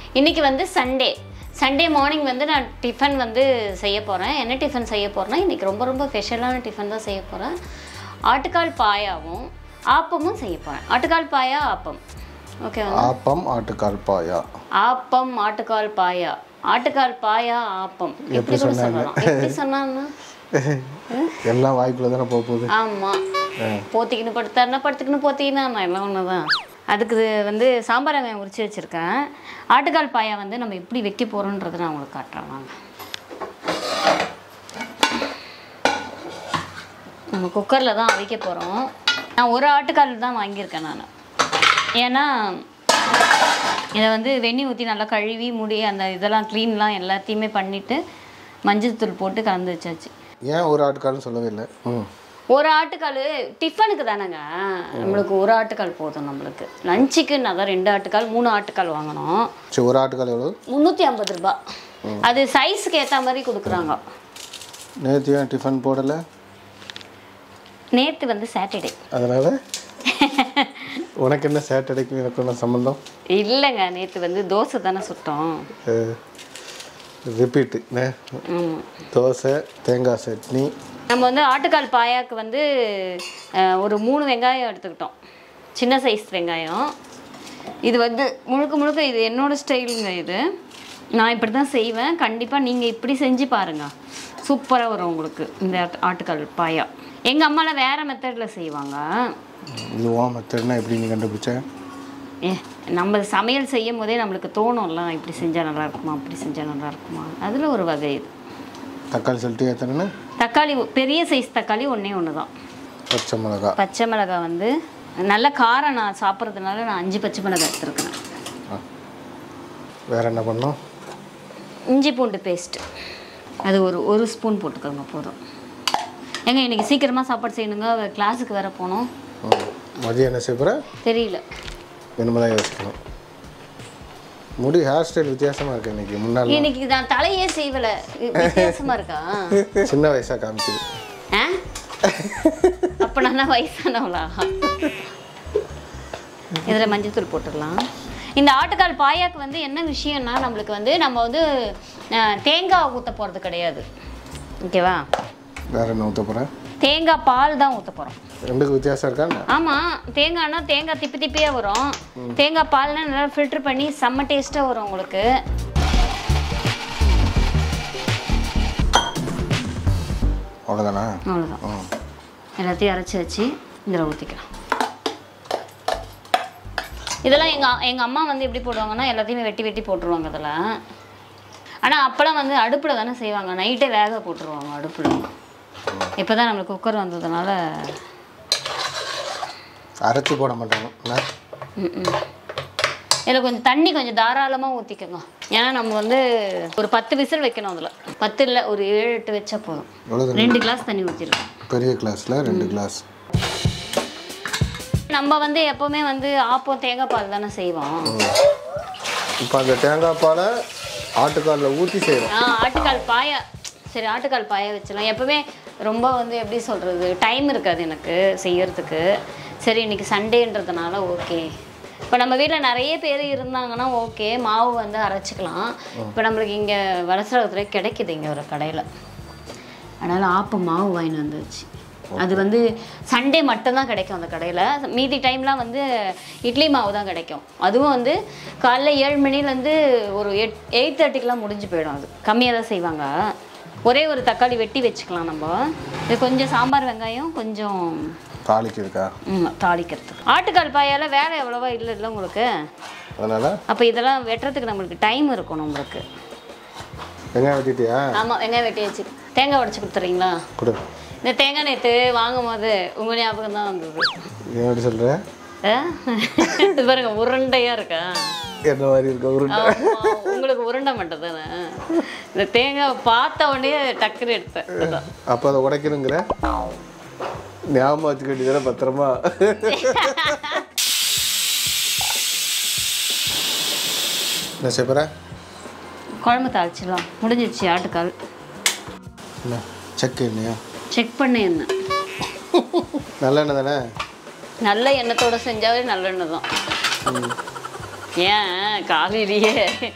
இன்னைக்கு வந்து Sunday Sunday morning வந்து நான் டிஃபன் வந்து செய்ய போகிறேன் என்ன டிஃபன் செய்ய போகிறேன்னா இன்றைக்கி ரொம்ப ரொம்ப ஸ்பெஷலான டிஃபன் தான் செய்ய போகிறேன் ஆட்டுக்கால் பாயாவும் ஆப்பமும் செய்ய போகிறேன் ஆட்டுக்கால் பாயா ஆப்பம் ஓகேவா ஆப்பம் ஆட்டுக்கால் பாயா ஆப்பம் ஆட்டுக்கால் பாயா ஆட்டுக்கால் பாயா ஆப்பம் எப்படி கூட சொல்லலாம் எப்படி சொன்னான்னா எல்லாம் வாய்க்குள்ள தானே போக போகுது ஆமாம் போத்திக்கின்னு படுத்தாருன்னா படுத்துக்கின்னு போத்திக்கினா நான் எல்லாம் ஒன்று தான் அதுக்கு இது வந்து சாம்பார் வெங்காயம் உரிச்சு வச்சுருக்கேன் ஆட்டுக்கால் பாயா வந்து நம்ம எப்படி வைக்க போகிறோன்றதை நான் உங்களுக்கு காட்டுறேன் வாங்க நம்ம குக்கரில் தான் அவிக்க போகிறோம் நான் ஒரு ஆட்டுக்கால் தான் வாங்கியிருக்கேன் நான் ஏன்னா இதை வந்து வெந்நி ஊற்றி நல்லா கழுவி முடி அந்த இதெல்லாம் க்ளீன்லாம் எல்லாத்தையுமே பண்ணிவிட்டு மஞ்சள் தூள் போட்டு கலந்து வச்சாச்சு ஏன் ஒரு ஆட்டுக்கால்னு சொல்லவே இல்லை ம் ஒரு ஆட்டுக்கால் டிஃபனுக்கு தானேங்க நம்மளுக்கு ஒரு ஆட்டுக்கால் போதும் நம்மளுக்கு லஞ்சுக்கு நான் தான் ரெண்டு ஆட்டுக்கால் மூணு ஆட்டுக்கால் வாங்கினோம் சரி ஒரு ஆட்டுக்கால் எவ்வளோ முந்நூற்றி ஐம்பது ரூபாய் அது சைஸுக்கு ஏற்ற மாதிரி கொடுக்குறாங்க நேற்று ஏன் டிஃபன் போடலை நேற்று வந்து சாட்டர்டே அதனால் உனக்கு என்ன சாட்டர்டேக்கு எனக்கு என்ன சம்மந்தம் இல்லைங்க நேற்று வந்து தோசை தானே சுட்டோம் ரிப்பீட்டு ஆமாம் தோசை தேங்காய் சட்னி நம்ம வந்து ஆட்டுக்கால் பாயாக்கு வந்து அஹ், ஒரு மூணு வெங்காயம் எடுத்துக்கிட்டோம் சின்ன சைஸ் வெங்காயம் இது வந்து முழுக்க முழுக்க இது என்னோட ஸ்டைலுங்க இது நான் இப்படி தான் செய்வேன் கண்டிப்பாக நீங்கள் இப்படி செஞ்சு பாருங்கள் சூப்பராக வரும் உங்களுக்கு இந்த ஆட்டு- ஆட்டுக்கால் பாயா எங்கள் அம்மாலாம் வேறு மெத்தடில் செய்வாங்க இது ஓ மெத்தட்னா எப்படி நீ கண்டுபிடிச்ச ஏ நம்ம சமையல் செய்யும் போதே நம்மளுக்கு தோணும்ல இப்படி செஞ்சால் நல்லா இருக்குமா அப்படி செஞ்சால் நல்லா இருக்குமா அதில் ஒரு வகை இது தக்காளி சொல்லிட்டு ஏற்றணுன்னு தக்காளி பெரிய சைஸ் தக்காளி ஒன்றே ஒன்று தான் பச்சை மிளகா பச்சை மிளகாய் வந்து நல்ல காரம் நான் சாப்பிட்றதுனால நான் அஞ்சு பச்சை மிளகாய் எடுத்துருக்கேன் வேற என்ன பண்ணோம் இஞ்சி பூண்டு பேஸ்ட் அது ஒரு ஒரு ஸ்பூன் போட்டுக்கோங்க போதும் ஏங்க இன்னைக்கு சீக்கிரமாக சாப்பாடு செய்யணுங்க அவ கிளாஸுக்கு வேற போகணும் ம். மதியம் என்ன செய்ய போகிற தெரியல இனிமே தான் யோசிக்கணும் முடி ஹேர் ஸ்டைல் வித்தியாசமாக இருக்கு இன்னைக்கு முன்னாள் இன்னைக்கு நான் தலையே செய்வல வித்தியாசமா இருக்கா சின்ன வயசாக காமிக்குது ஆ அப்போ நான் வயசானவளா இதில் மஞ்சத்தூள் போட்டுடலாம் இந்த ஆட்டுக்கால் பாயாக்கு வந்து என்ன விஷயம்னா நம்மளுக்கு வந்து நம்ம வந்து அஹ், தேங்காய் ஊற்ற போகிறது கிடையாது ஓகேவா வேற என்ன ஊற்ற போகிறேன் தேங்காய் பால் தான் ஊற்ற போகிறோம் ரெண்டுக்கு வித்தியாசம் இருக்கா என்ன? ஆமாம் தேங்காய்னா தேங்காய் திப்பி திப்பியாக வரும் தேங்காய் பால்னா நல்லா ஃபில்டர் பண்ணி செம்ம டேஸ்ட்டாக வரும் உங்களுக்கு அவ்வளோதானா அவ்வளோதான் ம் எல்லாத்தையும் அரைச்சி வச்சு இதில் ஊற்றிக்கலாம் இதெல்லாம் எங்கள் எங்கள் அம்மா வந்து எப்படி போடுவாங்கன்னா எல்லாத்தையுமே வெட்டி வெட்டி போட்டுருவாங்க இதில் ஆனால் அப்போலாம் வந்து அடுப்பில் தானே செய்வாங்க நைட்டே வேக போட்டுருவாங்க அடுப்பில் இப்போ தான் நம்மளுக்கு குக்கர் வந்ததுனால அரைச்சி போட மாட்டாங்க என்ன? ம், ம். இதில் கொஞ்சம் தண்ணி கொஞ்சம் தாராளமாக ஊற்றிக்கோங்க ஏன்னா நம்ம வந்து ஒரு பத்து விசில் வைக்கணும் அதில் பத்து இல்லை ஒரு ஏழு எட்டு வச்சா போதும் எவ்வளோ தண்ணி? ரெண்டு கிளாஸ் தண்ணி ஊற்றிருக்கோம் பெரிய கிளாஸில் ரெண்டு கிளாஸ் நம்ம வந்து எப்போவுமே வந்து ஆப்பம் தேங்காய் பால் தானே செய்வோம் இப்போ அந்த தேங்காய் பாலை ஆட்டுக்காலில் ஊற்றி செய்கிறோம் ஆ ஆட்டுக்கால் பாயா சரி ஆட்டுக்கால் பாயா வச்சலாம் எப்பவுமே ரொம்ப வந்து எப்படி சொல்கிறது டைம் இருக்காது எனக்கு செய்யறதுக்கு சரி இன்னைக்கு சண்டேன்றதுனால ஓகே இப்போ நம்ம வீட்டில் நிறைய பேர் இருந்தாங்கன்னா ஓகே மாவு வந்து அரைச்சிக்கலாம் இப்போ நம்மளுக்கு இங்கே வலசரகத்துல கிடைக்குது இங்கே ஒரு கடையில் அதனால் ஆப்பம் மாவு வாங்கிட்டு வந்துச்சு அது வந்து சண்டே மட்டும்தான் கிடைக்கும் அந்த கடையில் மீதி டைம்லாம் வந்து இட்லி மாவு தான் கிடைக்கும் அதுவும் வந்து காலைல ஏழு மணிலேருந்து ஒரு எட் எயிட் தேர்ட்டிக்கெலாம் முடிஞ்சு போயிடும் அது கம்மியாக தான் செய்வாங்க ஒரே ஒரு தக்காளி வெட்டி வச்சுக்கலாம் நம்ம இது கொஞ்சம் சாம்பார் வெங்காயம் கொஞ்சம் தாளிக்கு இருக்கா ம், தாளிக்கிறதுக்கு ஆட்டுக்கால் பாயால வேலை எவ்வளோவா இல்லை இல்லை உங்களுக்கு அதனால் அப்போ இதெல்லாம் வெட்டுறதுக்கு நம்மளுக்கு டைம் இருக்கும் நம்மளுக்கு வெங்காயம் வெட்டிட்டியா ஆமாம் வெங்காயம் வெட்டி வச்சு தேங்காய் உடச்சி கொடுத்துறீங்களா கொடு இந்த தேங்காய் நேற்று வாங்கும் போது உங்கள் ஞாபகம் தான் வந்தது ஏன் எப்படி சொல்கிற ஆ? இது பாருங்க உருண்டையா இருக்கா என்ன மாதிரி இருக்க உருண்டை ஆமா, உங்களுக்கு உருண்டை மட்டும் தானே இந்த தேங்காய் பார்த்த உடனே டக்குன்னு எடுத்தேன் அதான். அப்போ அதை உடைக்கணுங்கிற ஞாபகம் வச்சுக்க வேண்டியதானே பத்திரமா என்ன செய்ய குழம்பு தாளிச்சிடலாம் முடிஞ்சிருச்சு ஆட்டுக்கால் என்ன செக்கு இல்லையா செக் பண்ண எண்ணெய் நல்லெண்ணெய் தானே நல்ல எண்ணத்தோட செஞ்சாவே நல்லெண்ணெய் தான் ஏன் காலையிலேயே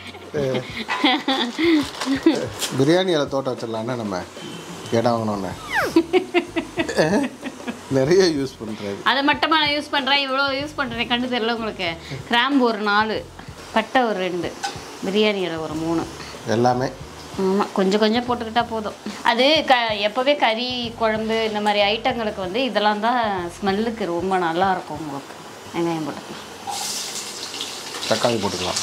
பிரியாணி இலை தோட்டம் வச்சிடலாம்னா நம்ம இடம் வாங்கினோன்னே நிறைய யூஸ் பண்ணுறது அதை மட்டுமா நான் யூஸ் பண்ணுறேன் இவ்வளோ யூஸ் பண்ணுறேன் கண்டு தெரியல உங்களுக்கு கிராம்பு ஒரு நாலு பட்டை ஒரு ரெண்டு பிரியாணி இலை ஒரு மூணு எல்லாமே ஆமாம் கொஞ்சம் கொஞ்சம் போட்டுக்கிட்டா போதும் அது க எப்போவே கறி குழம்பு இந்த மாதிரி ஐட்டங்களுக்கு வந்து இதெல்லாம் தான் ஸ்மெல்லுக்கு ரொம்ப நல்லா இருக்கும் உங்களுக்கு வெங்காயம் போட்டுக்கலாம் தக்காளி போட்டுக்கலாம்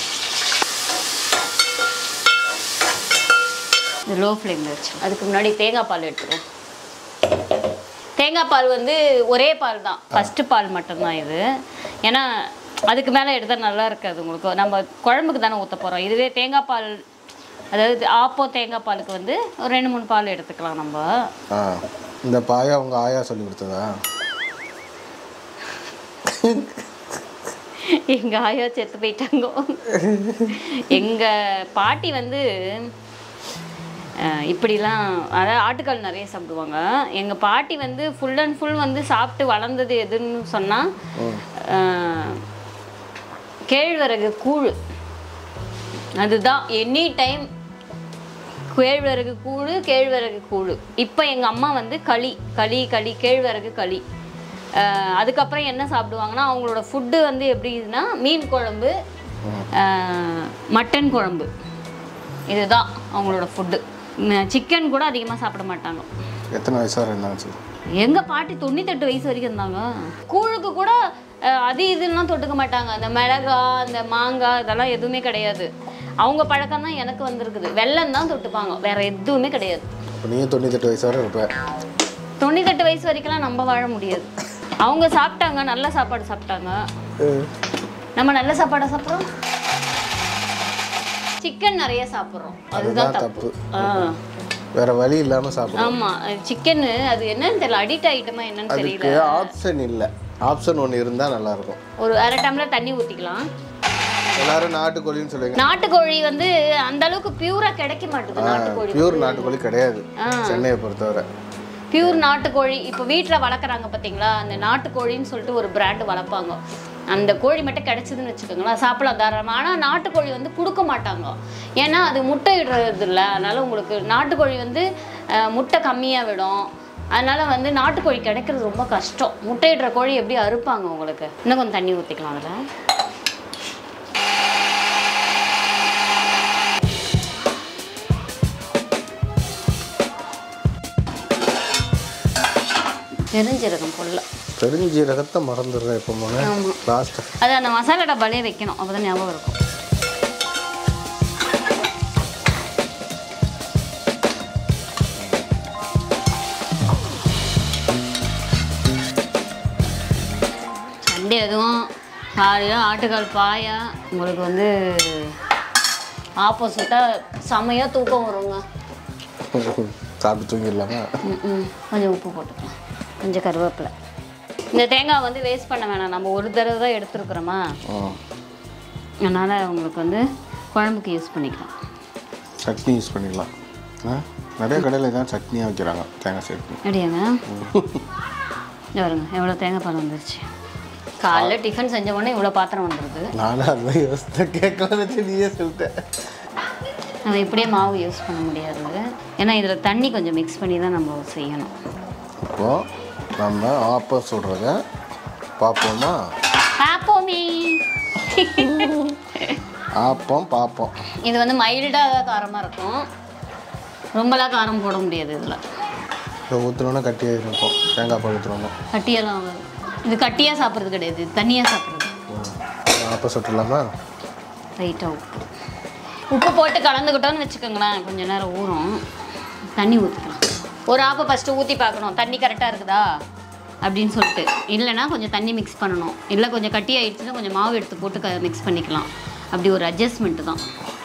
இது லோ ஃப்ளேமில் வச்சு அதுக்கு முன்னாடி தேங்காய் பால் எடுத்துருவோம் தேங்காய் பால் வந்து ஒரே பால் தான் ஃபஸ்ட்டு பால் மட்டும்தான் இது ஏன்னா அதுக்கு மேலே எடுத்தால் நல்லா இருக்காது உங்களுக்கு நம்ம குழம்புக்கு தானே ஊற்ற போகிறோம் இதுவே தேங்காய் பால் அதாவது ஆப்போ தேங்காய் பாலுக்கு வந்து ஒரு ரெண்டு மூணு பால் எடுத்துக்கலாம் நம்ம ஆ இந்த பாயா உங்கள் ஆயா சொல்லி கொடுத்ததா எங்க ஆயா செத்து போயிட்டாங்க எங்க பாட்டி வந்து அஹ், இப்படிலாம் அதாவது ஆட்டுக்கால் நிறைய சாப்பிடுவாங்க எங்க பாட்டி வந்து ஃபுல் அண்ட் ஃபுல் வந்து சாப்பிட்டு வளர்ந்தது எதுன்னு சொன்னா அஹ், கேழ்வரகு கூழ் அதுதான் எனி டைம் கேழ்வரகு கூழ் கேழ்வரகு கூழ் இப்போ எங்கள் அம்மா வந்து களி களி களி கேழ்வரகு களி அஹ் அதுக்கப்புறம் என்ன சாப்பிடுவாங்கன்னா அவங்களோட ஃபுட்டு வந்து எப்படின்னா மீன் குழம்பு அஹ் மட்டன் குழம்பு இதுதான் அவங்களோட ஃபுட்டு சிக்கன் கூட அதிகமாக சாப்பிட மாட்டாங்க எத்தனை வயசாக இருந்தாச்சு எங்க பாட்டி தொண்ணூத்தெட்டு வயசு வரைக்கும் இருந்தாங்க கூழுக்கு கூட அஹ், அது இதுலாம் தொட்டுக்க மாட்டாங்க அந்த மிளகா அந்த மாங்காய் இதெல்லாம் எதுவுமே கிடையாது அவங்க பழக்கம் தான் எனக்கு வந்திருக்குது வெல்லம் தான் தொட்டுப்பாங்க வேற எதுவுமே கிடையாது இப்போ நீயும் தொண்ணூத்தெட்டு வயசு வரை இருப்ப தொண்ணூத்தெட்டு வயசு வரைக்கும்லாம் நம்ம வாழ முடியாது அவங்க சாப்பிட்டாங்க நல்ல சாப்பாடு சாப்பிட்டாங்க நம்ம நல்ல சாப்பாடை சாப்பிட்றோம் சிக்கன் நிறைய சாப்பிட்றோம் அதுதான் அதுதான் தப்பு தப்பு. ஆ வேற வழி இல்லாமல் சாப்பிடும் ஆமா சிக்கன் அது என்னன்னு தெரியல அடிக்ட் ஆயிட்டமா என்னன்னு தெரியல அதுக்கு ஆப்ஷன் இல்லை ஆப்ஷன் ஒன்று இருந்தால் நல்லாயிருக்கும் ஒரு அரை டம்ளர் தண்ணி ஊற்றிக்கலாம் எல்லாரும் நாட்டுக்கோழின்னு சொல்லுவீங்க நாட்டுக்கோழி வந்து அந்த அளவுக்கு பியூரா கிடைக்க மாட்டுது நாட்டுக்கோழி பியூர் நாட்டுக்கோழி கிடையாது ஆ. சென்னையை பொறுத்தவரை பியூர் நாட்டுக்கோழி இப்போ வீட்டில் வளர்க்குறாங்க பார்த்தீங்களா அந்த நாட்டுக்கோழின்னு சொல்லிட்டு ஒரு பிராண்டு வளர்ப்பாங்க அந்த கோழி மட்டும் கிடைச்சதுன்னு வச்சுக்கோங்களேன் சாப்பிடலாம் தாராளமாக ஆனால் நாட்டுக்கோழி வந்து கொடுக்க மாட்டாங்க ஏன்னா அது முட்டை இடுறது இல்லை அதனால உங்களுக்கு நாட்டுக்கோழி வந்து அஹ், முட்டை கம்மியாக விடும் அதனால வந்து நாட்டுக்கோழி கிடைக்கிறது ரொம்ப கஷ்டம் முட்டையிடுற கோழி எப்படி அறுப்பாங்க உங்களுக்கு இன்னும் கொஞ்சம் தண்ணி ஊற்றிக்கலாம் அதில் பெருஞ்சீரகம் பொருள் பெருஞ்சீரகத்தை மறந்துடுறேன் இப்போ போனேன் ஆமா. லாஸ்ட்டு அது அந்த மசாலா டப்பாலே வைக்கணும் அப்பதான் ஞாபகம் இருக்கும் சண்டே எதுவும் காலையில் ஆட்டுக்கால் பாயா உங்களுக்கு வந்து ஆப்போசிட்டாக செமையாக தூக்கம் வருங்க சாப்பிட்டு தூங்கிடலாமா ம், ம். கொஞ்சம் உப்பு போட்டுக்கலாம் கொஞ்சம் கருவேப்பிலை இந்த தேங்காய் வந்து வேஸ்ட் பண்ண வேணாம் நம்ம ஒரு தடவை தான் எடுத்துருக்குறோமா ம் அதனால் உங்களுக்கு வந்து குழம்புக்கு யூஸ் பண்ணிக்கலாம் சட்னி யூஸ் பண்ணிக்கலாம் ஆ நிறைய கடையில் தான் சட்னியாக வைக்கிறாங்க தேங்காய் சட்னி அப்படியாங்க இங்க பாருங்க எவ்வளோ தேங்காய் பால் வந்துருச்சு காலைல டிஃபன் செஞ்ச உடனே இவ்வளோ பாத்திரம் வந்துடுது நானும் அதுதான் யோசித்த கேட்கலாம் வச்சு நீயே சொல்லிட்டேன் நம்ம இப்படியே மாவு யூஸ் பண்ண முடியாது ஏன்னா இதில் தண்ணி கொஞ்சம் மிக்ஸ் பண்ணி தான் நம்ம செய்யணும் இப்போது நம்ம ஆப்பம் சுடுறத பார்ப்போமா பார்ப்போமே ஆப்பம் பார்ப்போம் இது வந்து மைல்டாக காரமாக இருக்கும் ரொம்பலாம் காரம் போட முடியாது இதில் இப்போ ஊற்றுனோன்னா கட்டி இருக்கும் தேங்காய் பால் ஊற்றுனோன்னா கட்டியெல்லாம் ஆகாது. இது கட்டியாக சாப்பிட்றது கிடையாது இது தண்ணியாக சாப்பிட்றது ஆப்பம் சுட்டுலாமா லைட்டாக உப்பு உப்பு போட்டு கலந்துக்கிட்டோன்னு வச்சுக்கோங்களேன் கொஞ்ச நேரம் ஊறும் தண்ணி ஊற்றிக்கலாம் ஒரு ஆப்பை ஃபஸ்ட்டு ஊற்றி பார்க்கணும் தண்ணி கரெக்டாக இருக்குதா அப்படின்னு சொல்லிட்டு இல்லைன்னா கொஞ்சம் தண்ணி மிக்ஸ் பண்ணணும் இல்லை கொஞ்சம் கட்டி ஆயிடுச்சுன்னா கொஞ்சம் மாவு எடுத்து போட்டு க மிக்ஸ் பண்ணிக்கலாம் அப்படி ஒரு அட்ஜஸ்ட்மெண்ட்டு தான்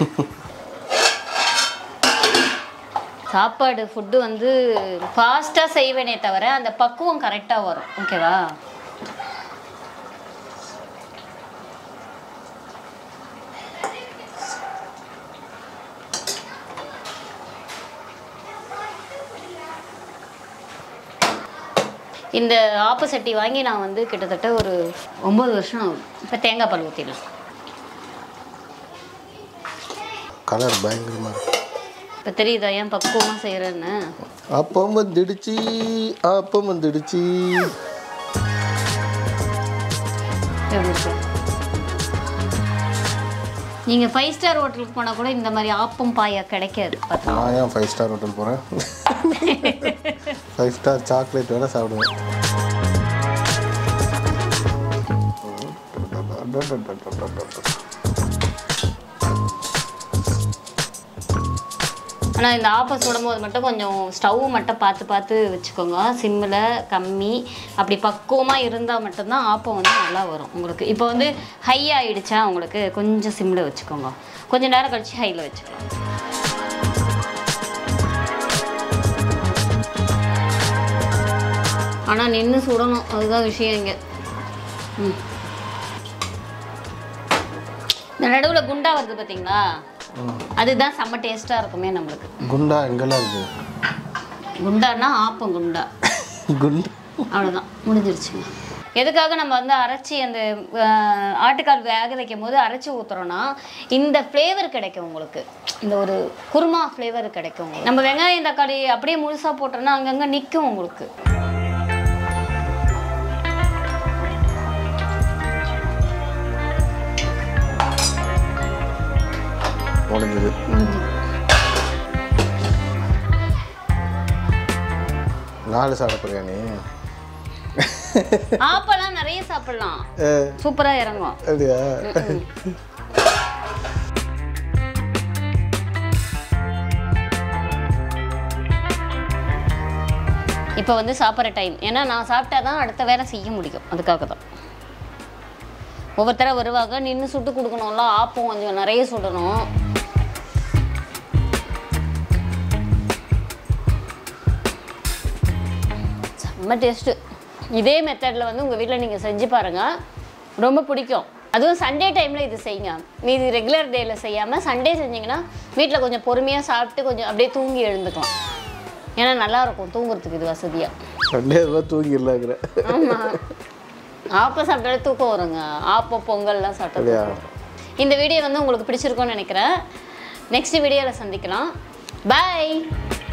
சாப்பாடு ஃபுட்டு வந்து ஃபாஸ்ட்டாக செய்வேனே தவிர அந்த பக்குவம் கரெக்டாக வரும் ஓகேவா இந்த ஆப்ப சட்டி வாங்கி நான் வந்து கிட்டத்தட்ட ஒரு ஒம்பது வருஷம் ஆகுது இப்போ தேங்காய் பால் ஊற்றிடலாம் கலர் பயங்கரமாக இருக்கு இப்போ தெரியுதா ஏன் பக்குவமாக செய்கிறேன்னு அப்பம் வந்துடுச்சு அப்பம் வந்துடுச்சு எப்படி இருக்கு நீங்கள் ஃபைவ் ஸ்டார் ஹோட்டலுக்கு போனால் கூட இந்த மாதிரி ஆப்பம் பாயா கிடைக்காது பார்த்தா நான் ஏன் ஃபைவ் ஸ்டார் ஹோட்டல் போகிறேன் ஃபைவ் ஸ்டார் சாக்லேட் வேணால் சாப்பிடுவேன் ஆனால் இந்த ஆப்பம் சுடும்போது மட்டும் கொஞ்சம் ஸ்டவ் மட்டும் பார்த்து பார்த்து வச்சுக்கோங்க சிம்மில் கம்மி அப்படி பக்குவமாக இருந்தால் மட்டும்தான் ஆப்பம் வந்து நல்லா வரும் உங்களுக்கு இப்போ வந்து ஹை ஆயிடுச்சா உங்களுக்கு கொஞ்சம் சிம்மில் வச்சுக்கோங்க கொஞ்சம் நேரம் கழிச்சு ஹையில் வச்சுக்கலாம் ஆனால் நின்று சுடணும் அதுதான் விஷயம் இங்கே ம் இந்த நடுவில் குண்டா வருது பார்த்தீங்களா அதுதான் செம்ம டேஸ்ட்டாக இருக்குமே நம்மளுக்கு குண்டா எங்கெல்லாம் இருக்குது குண்டான்னா ஆப்பம் குண்டா குண்டு அவ்வளோதான் முடிஞ்சிருச்சுங்க எதுக்காக நம்ம வந்து அரைச்சி அந்த அஹ், ஆட்டுக்கால் வேக வைக்கும் போது அரைச்சி ஊற்றுறோன்னா இந்த ஃப்ளேவர் கிடைக்கும் உங்களுக்கு இந்த ஒரு குருமா ஃப்ளேவர் கிடைக்கும் உங்களுக்கு. நம்ம வெங்காயம் தக்காளி அப்படியே முழுசாக போட்டோம்னா அங்கங்கே நிற்கும் உங்களுக்கு முடிஞ்சது நாலு சாப்பிட போறியா நீ ஆப்பெல்லாம் நிறைய சாப்பிடலாம் ஏ, சூப்பராக இறங்கும் அப்படியா இப்போ வந்து சாப்பிட்ற டைம் ஏன்னா நான் சாப்பிட்டா தான் அடுத்த வேலை செய்ய முடியும் அதுக்காக தான் ஒவ்வொருத்தர வருவாங்க நின்று சுட்டு கொடுக்கணும்ல ஆப்பம் கொஞ்சம் நிறைய சுடணும் செம்ம டேஸ்ட்டு இதே மெத்தடில் வந்து உங்கள் வீட்டில் நீங்கள் செஞ்சு பாருங்கள் ரொம்ப பிடிக்கும் அதுவும் சண்டே டைமில் இது செய்யுங்க மீதி ரெகுலர் டேயில் செய்யாமல் சண்டே செஞ்சீங்கன்னா வீட்டில் கொஞ்சம் பொறுமையாக சாப்பிட்டு கொஞ்சம் அப்படியே தூங்கி எழுந்துக்கலாம் ஏன்னா நல்லா இருக்கும் தூங்குறதுக்கு இது வசதியாக சண்டே தான் தூங்கிடலாங்கிற ஆமாம் ஆப்பம் சாப்பிட்டாலே தூக்கம் வருங்க ஆப்பம் பொங்கல்லாம் சாப்பிட்டா அப்படியா? தூக்கம் வரும். இந்த வீடியோ வந்து உங்களுக்கு பிடிச்சிருக்கும்னு நினைக்கிறேன் நெக்ஸ்ட் வீடியோவில் சந்திக்கலாம் பாய்